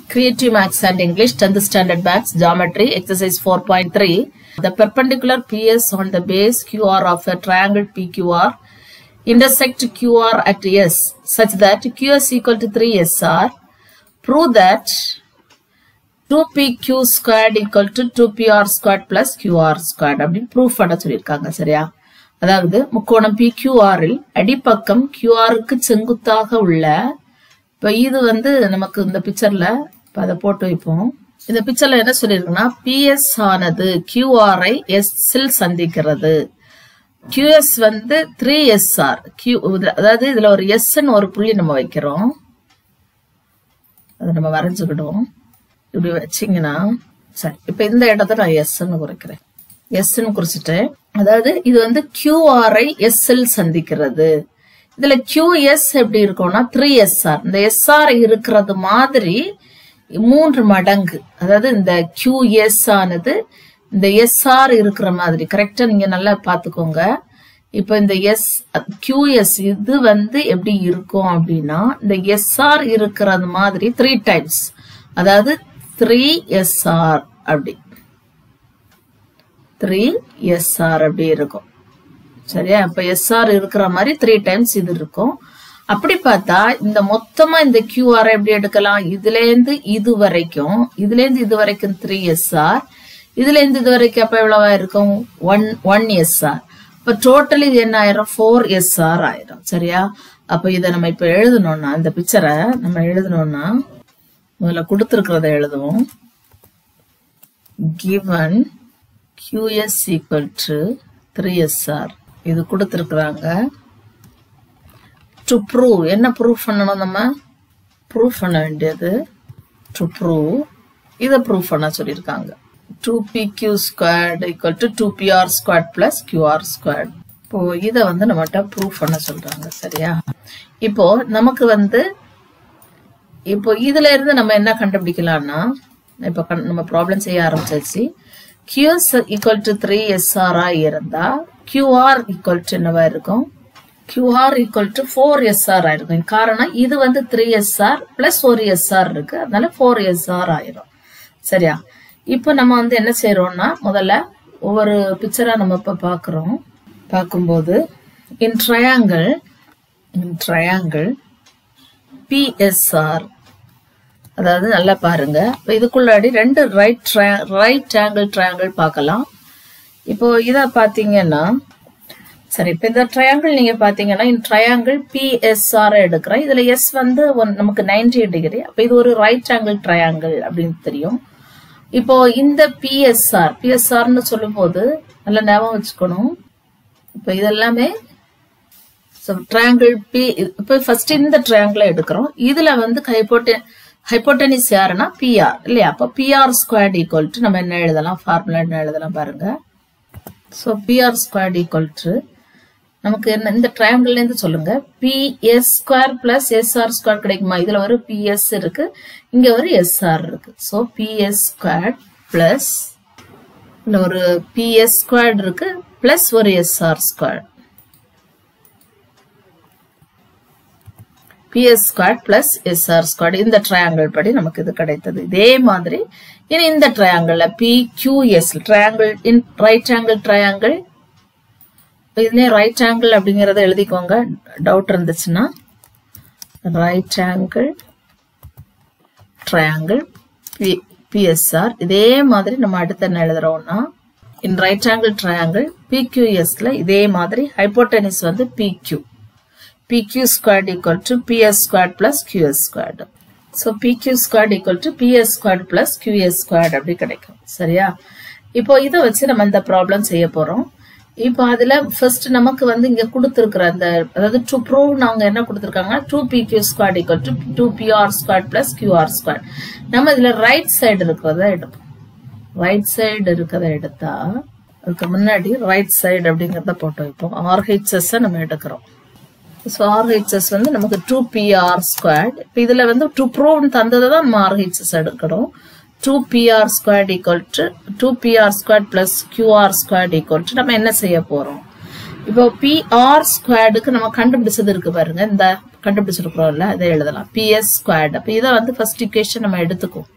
Creative Maths and English 10th Standard Maths Geometry Exercise 4.3 The perpendicular PS on the base QR of a triangle PQR intersect QR at S such that QS equal to 3SR prove that 2PQ squared equal to 2PR squared plus QR squared அப்படின்னு proof பண்ண சொல்லியிருக்காங்க சரியா அதாவது முக்கோணம் PQR இல் அடிப்பக்கம் QR க்கு செங்குத்தாக உள்ள இப்போ இது வந்து நமக்கு இந்த பிக்சர்ல இப்போ அதை போட்டு வைப்போம் இந்த பிக்சர்ல என்ன சொல்லியிருக்குன்னா பிஎஸ் ஆனது கியூஆரை எஸ் இல் சந்திக்கிறது QS வந்து த்ரீ எஸ்ஆர் கியூ அதாவது இதுல ஒரு எஸ்ன்னு ஒரு புள்ளி நம்ம வைக்கிறோம் அதை நம்ம வரைஞ்சுக்கிடுவோம் இப்படி வச்சிங்கன்னா சரி இப்ப இந்த இடத்த நான் எஸ்ன்னு குறிக்கிறேன் எஸ்ன்னு குறிச்சிட்டேன் அதாவது இது வந்து கியூஆரை எஸ்எல் சந்திக்கிறது இதுல கியூஎஸ் எப்படி இருக்கும்னா த்ரீ எஸ்ஆர் இந்த எஸ்ஆர் இருக்கிறது மாதிரி மூன்று மடங்கு அதாவது இந்த கியூஎஸ் ஆனது இந்த எஸ்ஆர் இருக்கிற மாதிரி கரெக்டா நீங்க நல்லா பாத்துக்கோங்க இப்ப இந்த எஸ் கியூஎஸ் இது வந்து எப்படி இருக்கும் அப்படின்னா இந்த எஸ்ஆர் இருக்கிறது மாதிரி த்ரீ டைம்ஸ் அதாவது த்ரீ எஸ்ஆர் அப்படி த்ரீ எஸ்ஆர் அப்படி இருக்கும் சரியா இப்ப எஸ்ஆர் இருக்கிற மாதிரி த்ரீ டைம்ஸ் இது இருக்கும் அப்படி பார்த்தா இந்த மொத்தமா இந்த கியூஆர் எப்படி எடுக்கலாம் இதுல இருந்து இது வரைக்கும் இதுல இருந்து இது வரைக்கும் த்ரீ எஸ்ஆர் இதுல இருந்து இது வரைக்கும் அப்ப எவ்வளவா இருக்கும் ஒன் ஒன் எஸ்ஆர் இப்ப டோட்டல் இது என்ன ஆயிரும் ஃபோர் எஸ்ஆர் ஆயிரும் சரியா அப்ப இதை நம்ம இப்ப எழுதணும்னா இந்த பிக்சரை நம்ம எழுதணும்னா முதல்ல கொடுத்துருக்கிறத எழுதுவோம் given QS equal to 3SR இது கொடுத்துருக்குறாங்க டு ப்ரூவ் என்ன ப்ரூவ் பண்ணணும் நம்ம ப்ரூவ் பண்ண வேண்டியது டு ப்ரூவ் இதை ப்ரூவ் பண்ண சொல்லியிருக்காங்க two P Q squared equal to two PR squared plus QR squared இப்போ இதை வந்து நம்மகிட்ட ப்ரூவ் பண்ண சொல்றாங்க சரியா இப்போ நமக்கு வந்து இப்போ இதுல இருந்து நம்ம என்ன கண்டுபிடிக்கலாம்னா இப்போ கண்- நம்ம ப்ராப்ளம் செய்ய ஆரம்பிச்சாச்சு QS ஈக்குவல் டு த்ரீ எஸ்ஆரா இருந்தா QR ஈக்குவல் டு என்னவா இருக்கும் QR equal to four SR ஆயிருக்கும் காரணம் இது வந்து த்ரீ எஸ்ஆர் பிளஸ் ஒரு எஸ்ஆர் இருக்கு அதனால ஃபோர் எஸ்ஆர் ஆயிரும் சரியா இப்போ நம்ம வந்து என்ன செய்யறோம்னா முதல்ல ஒவ்வொரு பிக்சரா நம்ம இப்ப பாக்குறோம் பார்க்கும்போது in triangle in triangle PSR அதாவது நல்லா பாருங்க இப்ப இதுக்குள்ளாடி ரெண்டு ரைட் ரைட் ஆங்கிள் ட்ரையாங்கிள் பார்க்கலாம் இப்போ இத பாத்தீங்கன்னா சரி இப்ப இந்த ட்ரையாங்கிள் நீங்க பாத்தீங்கன்னா இந்த ட்ரையாங்கிள் பிஎஸ்ஆர் எடுக்கிறேன் இதுல எஸ் வந்து one- நமக்கு 90 டிகிரி அப்ப இது ஒரு ரைட் ஆங்கிள் ட்ரையாங்கிள் அப்படின்னு தெரியும் இப்போ இந்த பிஎஸ்ஆர் பிஎஸ்ஆர்னு சொல்லும்போது நல்லா ஞாபகம் வச்சுக்கணும் இப்போ இதெல்லாமே ட்ரையாங்கிள் பி இப்போ ஃபர்ஸ்ட் இந்த ட்ரையாங்கிளை எடுக்கிறோம் இதுல வந்து ஹைப்போட்டே ஹைப்போட்டனிஸ் யாருன்னா பிஆர் இல்லையா அப்போ பிஆர் ஸ்கொயர்ட் ஈக்குவல் டு நம்ம என்ன எழுதலாம் ஃபார்முலா என்ன எழுதலாம் பாருங்க so PR squared equal to நமக்கு என்ன இந்த ட்ரையாங்கிள் இருந்து சொல்லுங்க PS square plus SR square கிடைக்குமா இதுல ஒரு பிஎஸ் இருக்கு இங்க ஒரு எஸ்ஆர் இருக்கு ஸோ பிஎஸ் ஸ்கொயர் பிளஸ் இதுல ஒரு பிஎஸ் ஸ்கொயர் இருக்கு பிளஸ் ஒரு SR square PS square plus SR square இந்த ட்ரையாங்கிள் படி நமக்கு இது கிடைத்தது இதே மாதிரி இனி இந்த triangle P QS triangle in right angle triangle இதுலயே ரைட் ஆங்கிள் அப்படிங்கறத எழுதிக்கோங்க டவுட் இருந்துச்சுன்னா right angle triangle P PSR இதே மாதிரி நம்ம அடுத்து என்ன எழுதுறோம்னா இன் ரைட் ஆங்கிள் ட்ரையாங்கிள் பிக்யூஎஸ்ல இதே மாதிரி ஹைப்போட்டனிஸ் வந்து பிக்யூ PQ squared equal to PS squared plus QS squared. So PQ squared equal to PS squared plus QS squared அப்படி கிடைக்கும் சரியா இப்போ இதை வச்சு நம்ம இந்த ப்ராப்ளம் செய்ய போறோம் இப்போ அதுல ஃபர்ஸ்ட் நமக்கு வந்து இங்க கொடுத்துருக்கிற அந்த அதாவது டு ப்ரூவ் நாங்க என்ன கொடுத்துருக்காங்க two P Q square equal to two PR square plus QR square நம்ம இதுல ரைட் சைடு இருக்கிறத எடுப்போம் ரைட் சைடு இருக்கிறத எடுத்தா அதுக்கு முன்னாடி ரைட் சைடு அப்படிங்கறத போட்டு வைப்போம் ஆர்ஹெச்எஸ் நம்ம எடுக்கிறோம் ஸோ ஆர்ஹெச்எஸ் வந்து நமக்கு டூ பிஆர் ஸ்கொயர்ட் இப்போ இதில் வந்து டூ ப்ரோன்னு தந்ததை தான் நம்ம ஆர்ஹெச்எஸ் எடுக்கணும் two PR squared equal to two PR squared plus QR squared equal to நம்ம என்ன செய்ய போறோம் இப்போ பிஆர் ஸ்கொயர்டுக்கு நம்ம கண்டுபிடிச்சது இருக்கு பாருங்க இந்த கண்டுபிடிச்சிருக்கிறோம்ல இதை எழுதலாம் பிஎஸ் ஸ்கொயர்டு அப்போ இதை வந்து ஃபர்ஸ்ட் இக்குவேஷன் நம்ம எடுத்துக்குவோம்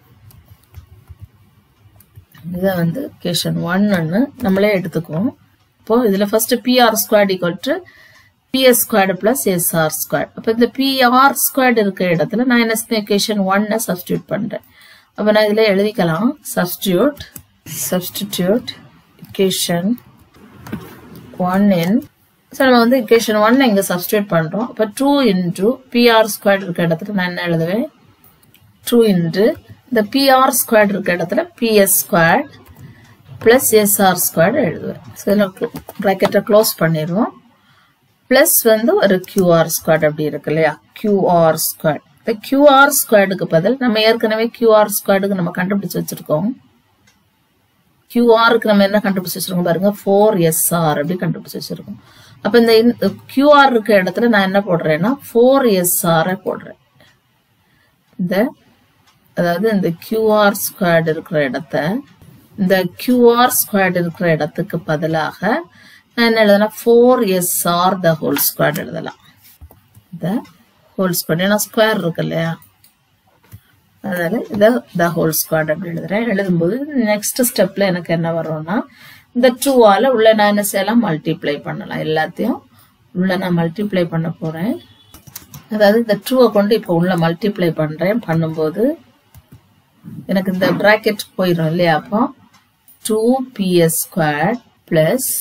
இதை வந்து இக்குவேஷன் ஒன்னு நம்மளே எடுத்துக்குவோம் இப்போ இதில் first PR squared equal to PS squared plus SR squared அப்போ இந்த பிஆர் ஸ்கொயர்டு இருக்கிற இடத்துல நான் என்ன செய்ய இக்குவேஷன் ஒன்னை சப்ஸ்டியூட் பண்ணுறேன் அப்போ நான் இதில் எழுதிக்கலாம் substitute substitute equation one in so நம்ம வந்து இக்குவேஷன் ஒன் இங்கே சப்ஸ்டியூட் பண்ணுறோம் அப்போ டூ இன்டூ பிஆர் ஸ்கொயர்ட் இருக்க இடத்துல நான் என்ன எழுதுவேன் டூ இன்ட்டு இந்த பிஆர் ஸ்கொயர்ட் இருக்க இடத்துல PS squared plus SR squared எழுதுவேன் ஸோ இதில் ப்ராக்கெட்டை க்ளோஸ் பண்ணிடுவோம் பிளஸ் வந்து ஒரு கியூஆர் ஸ்கொயர்ட் அப்படி இருக்கு இல்லையா கியூஆர் ஸ்கொயர்ட் இந்த கியூஆர் ஸ்கொயர்டுக்கு பதில் நம்ம ஏற்கனவே கியூஆர் ஸ்கொயர்டுக்கு நம்ம கண்டுபிடிச்சு வச்சிருக்கோம் கியூஆருக்கு நம்ம என்ன கண்டுபிடிச்சு வச்சிருக்கோம் பாருங்க ஃபோர் எஸ்ஆர் அப்படி கண்டுபிடிச்சு வச்சிருக்கோம் அப்ப இந்த கியூஆர் இருக்க இடத்துல நான் என்ன போடுறேன்னா ஃபோர் எஸ்ஆர் போடுறேன் இந்த அதாவது இந்த கியூஆர் ஸ்கொயர்டு இருக்கிற இடத்த இந்த கியூஆர் ஸ்கொயர்டு இருக்கிற இடத்துக்கு பதிலாக நான் என்ன எழுதலாம் four SR the whole squared எழுதலாம் இந்த ஹோல் ஸ்கொயர் ஏன்னா ஸ்கொயர் இருக்கு இல்லையா அதனால இதை த ஹோல் ஸ்குவாட் அப்படி எழுதுறேன் எழுதும்போது நெக்ஸ்ட் ஸ்டெப்ல எனக்கு என்ன வரும்னா இந்த டூவால உள்ள நான் என்ன செய்யலாம் மல்டிப்ளை பண்ணலாம் எல்லாத்தையும் உள்ள நான் மல்டிப்ளை பண்ண போறேன் அதாவது இந்த டூவை கொண்டு இப்போ உள்ள மல்டிப்ளை பண்றேன் பண்ணும்போது எனக்கு இந்த பிராக்கெட் போயிடும் இல்லையா அப்போ two PS square plus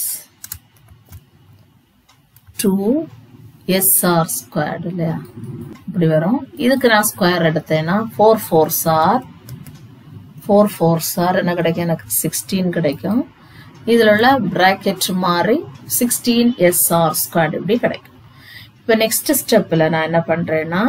two SR squared இல்லையா இப்படி வரும் இதுக்கு நான் ஸ்கொயர் எடுத்தேன்னா four fours are four fours are என்ன கிடைக்கும் எனக்கு சிக்ஸ்டீன் கிடைக்கும் இதில் உள்ள பிராக்கெட் மாறி சிக்ஸ்டீன் எஸ்ஆர் ஸ்கொயர்டு இப்படி கிடைக்கும் இப்போ நெக்ஸ்ட் ஸ்டெப்பில் நான் என்ன பண்ணுறேன்னா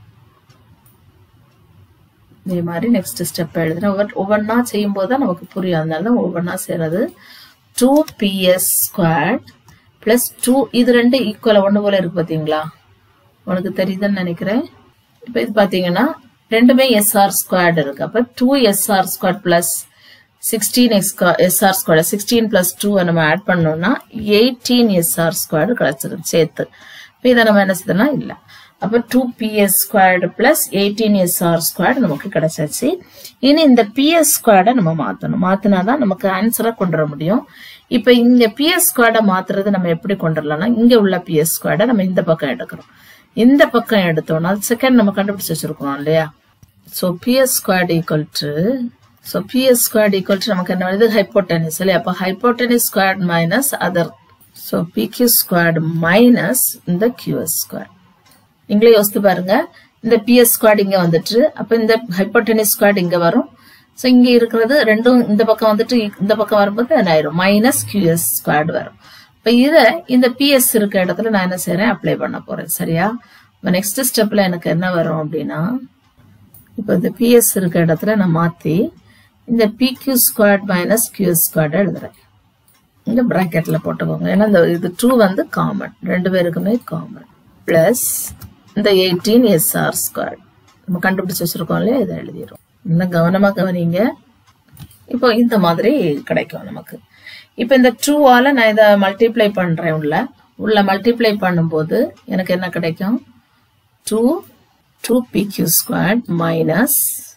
இதே மாதிரி நெக்ஸ்ட் ஸ்டெப் எழுதுறேன் ஒவ்வொரு ஒவ்வொன்றா செய்யும்போது தான் நமக்கு புரியும் அதனால தான் ஒவ்வொன்றா செய்கிறது two PS squared plus two இது ரெண்டு ஈக்குவலாக ஒன்று போல இருக்கு பார்த்தீங்களா உனக்கு தெரியுதுன்னு நினைக்கிறேன் இப்போ இது பார்த்தீங்கன்னா ரெண்டுமே எஸ்ஆர் ஸ்கொயர்டு இருக்கு அப்போ two SR square plus sixteen X SR square sixteen plus two நம்ம ஆட் பண்ணோம்னா எயிட்டீன் எஸ்ஆர் ஸ்கொயர்டு கிடைச்சிருக்கு சேர்த்து இப்போ இதை நம்ம என்ன செய்யணும்னா இல்லை அப்போ two PS squared plus eighteen SR squared நமக்கு கிடைச்சாச்சு இனி இந்த பிஎஸ் ஸ்கொயர்டை நம்ம மாற்றணும் மாற்றினா தான் நமக்கு ஆன்சராக கொண்டு வர முடியும் இப்போ இங்க பிஎஸ் ஸ்கொயர்டை மாத்துறது நம்ம எப்படி கொண்டு வரலாம்னா இங்க உள்ள பிஎஸ் ஸ்கொயர்டை நம்ம இந்த பக்கம் எடுக்கிறோம் இந்த பக்கம் எடுத்தோம்னா செகண்ட் நம்ம கண்டுபிடிச்சு வச்சிருக்கோம் இல்லையா so PS squared equal to so PS squared equal to நமக்கு என்ன வருது ஹைப்போட்டெனிஸ் இல்லையா அப்போ hypotenuse squared minus other so PQ squared minus இந்த கியூஎஸ் ஸ்கொயர் நீங்களே யோசித்து பாருங்க இந்த பிஎஸ் ஸ்கொயர்ட் இங்க வந்துட்டு அப்ப இந்த ஹைப்போட்டெனிஸ் ஸ்கொயர்ட் இங்க வரும் ஸோ இங்க இருக்கிறது ரெண்டும் இந்த பக்கம் வந்துட்டு இந்த பக்கம் வரும்போது என்ன ஆயிரும் மைனஸ் கியூஎஸ் ஸ்கொயர்ட் வரும் இப்போ இதை இந்த பிஎஸ் இருக்க இடத்துல நான் என்ன செய்யறேன் அப்ளை பண்ண போறேன் சரியா இப்போ நெக்ஸ்ட் ஸ்டெப்ல எனக்கு என்ன வரும் அப்படின்னா இப்போ இந்த பிஎஸ் இருக்க இடத்துல நான் மாத்தி இந்த PQ squared minus QS squared எழுதுறேன் இந்த பிராக்கெட்ல போட்டுக்கோங்க ஏன்னா இந்த இது டூ வந்து காமன் ரெண்டு பேருக்குமே காமன் பிளஸ் இந்த எயிட்டீன் எஸ்ஆர் ஸ்கொயர் நம்ம கண்டுபிடிச்சு வச்சிருக்கோம் இல்லையா இதை எழுதிடும் இன்னும் கவனமா கவனிங்க இப்போ இந்த மாதிரி கிடைக்கும் நமக்கு இப்போ இந்த டூவால நான் இதை மல்டிப்ளை பண்றேன் உள்ள உள்ள மல்டிப்ளை பண்ணும்போது எனக்கு என்ன கிடைக்கும் two two P Q square minus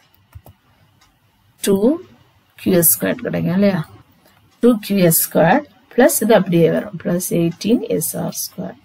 two QS square கிடைக்கும் இல்லையா டூ கியூஎஸ் ஸ்கொயர் பிளஸ் இது அப்படியே வரும் பிளஸ் எயிட்டீன் எஸ்ஆர் ஸ்கொயர்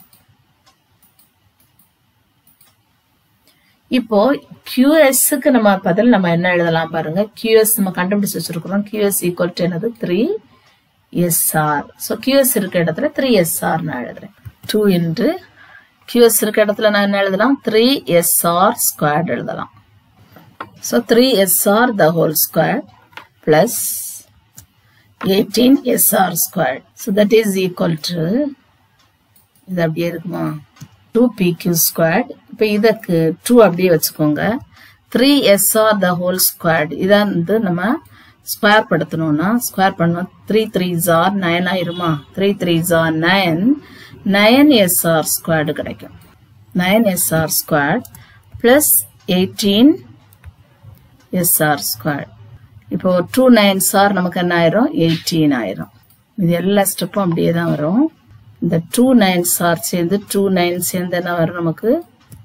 இப்போ கியூஎஸ்க்கு நம்ம பதில் நம்ம என்ன எழுதலாம் பாருங்க கியூஎஸ் நம்ம கண்டுபிடிச்சு வச்சிருக்கிறோம் கியூஎஸ் ஈக்குவல் டு என்னது த்ரீ எஸ்ஆர் ஸோ கியூஎஸ் இருக்க இடத்துல த்ரீ எஸ்ஆர் நான் எழுதுறேன் டூ இன்ட்டு கியூஎஸ் இருக்க இடத்துல நான் என்ன எழுதலாம் த்ரீ எஸ்ஆர் ஸ்கொயர் எழுதலாம் so three SR the whole square plus eighteen SR square so that is equal to இது அப்படியே இருக்குமா டூ பி கியூ ஸ்கொயர்ட் இப்போ இதற்கு டூ அப்படியே வச்சுக்கோங்க three SR the whole squared இதான் வந்து நம்ம ஸ்கொயர் படுத்தணும்னா ஸ்கொயர் பண்ணோம் த்ரீ த்ரீ ஜார் நயன் ஆயிருமா three threes are nine nine SR squared கிடைக்கும் nine SR square plus eighteen SR square இப்போ டூ நைன் சார் நமக்கு என்ன ஆயிரும் எயிட்டீன் ஆயிரும் இது எல்லா ஸ்டெப்பும் அப்படியே தான் வரும் இந்த டூ நைன் சார் சேர்ந்து டூ நைன் சேர்ந்து என்ன வரும் நமக்கு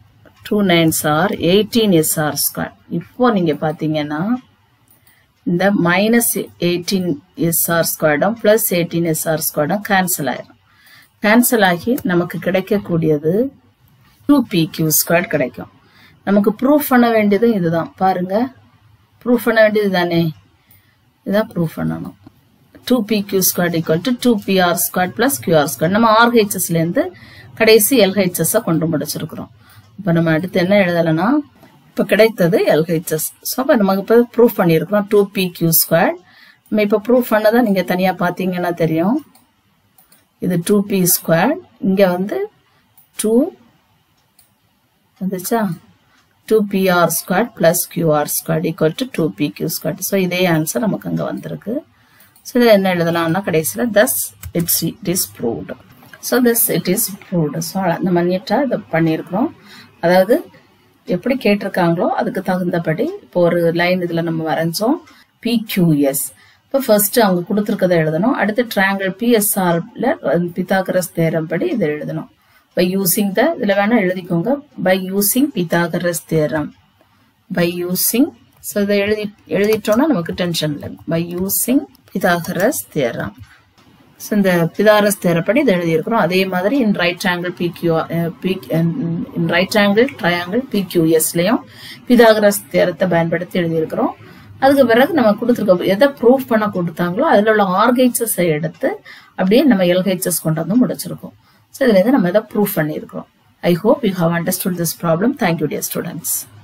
two nines are eighteen SR square இப்போ நீங்க பாத்தீங்கன்னா இந்த மைனஸ் எயிட்டீன் எஸ்ஆர் ஸ்கொயர்டும் பிளஸ் எயிட்டீன் எஸ்ஆர் ஸ்கொயர்டும் கேன்சல் ஆயிரும் கேன்சல் ஆகி நமக்கு கிடைக்கக்கூடியது டூ பி கியூ ஸ்கொயர் கிடைக்கும் நமக்கு ப்ரூஃப் பண்ண வேண்டியதும் இதுதான் பாருங்க ப்ரூஃப் பண்ண வேண்டியது தானே இதான் ப்ரூஃப் பண்ணணும் two P Q square equal to two PR square plus QR square நம்ம ஆர்ஹெச்எஸ்ல இருந்து கடைசி எல்ஹெச்எஸ் கொண்டு முடிச்சிருக்கிறோம் இப்போ நம்ம அடுத்து என்ன எழுதலைன்னா இப்போ கிடைத்தது எல்ஹெச்எஸ் ஸோ இப்போ நமக்கு இப்போ ப்ரூஃப் பண்ணியிருக்கிறோம் டூ பி கியூ ஸ்கொயர் நம்ம இப்போ ப்ரூஃப் பண்ணதை நீங்கள் தனியாக பார்த்தீங்கன்னா தெரியும் இது டூ பி ஸ்கொயர் இங்கே வந்து டூ வந்துச்சா two PR square plus QR square equal to two P Q square so இதே ஆன்சர் நமக்கு அங்கே வந்திருக்கு ஸோ இதில் என்ன எழுதலாம்னா கடைசியில் thus it's it is proved so this it is proved so நம்ம நீட்டாக இதை பண்ணியிருக்கிறோம் அதாவது எப்படி கேட்டிருக்காங்களோ அதுக்கு தகுந்தபடி இப்போ ஒரு லைன் இதில் நம்ம வரைஞ்சோம் பிக்யூஎஸ் இப்போ ஃபர்ஸ்ட் அவங்க கொடுத்துருக்கதை எழுதணும் அடுத்து ட்ராங்கிள் பிஎஸ்ஆர்ல பித்தாகரஸ் தேரம் படி இதை எழுதணும் பை யூசிங் த இதில் வேணா எழுதிக்கோங்க by using Pythagoras theorem by using so இதை எழுதி எழுதிட்டோம்னா நமக்கு டென்ஷன் இல்லை by using Pythagoras theorem so இந்த பிதாகரஸ் தேரப்படி இதை எழுதியிருக்கிறோம் அதே மாதிரி in right angle PQ in right angle triangle பிக்யூஎஸ்லையும் பிதாகரஸ் தேரத்தை பயன்படுத்தி எழுதியிருக்கிறோம் அதுக்கு பிறகு நம்ம கொடுத்துருக்க எதை ப்ரூஃப் பண்ண கொடுத்தாங்களோ அதில் உள்ள ஆர்ஹெச்எஸ் எடுத்து அப்படியே நம்ம எல்ஹெச்எஸ் கொண்டு வந்து முடிச்சிருக்கோம் ஸோ இதுல இருந்து நம்ம இதை ப்ரூஃப் பண்ணியிருக்கிறோம் I hope you have understood this problem thank you dear students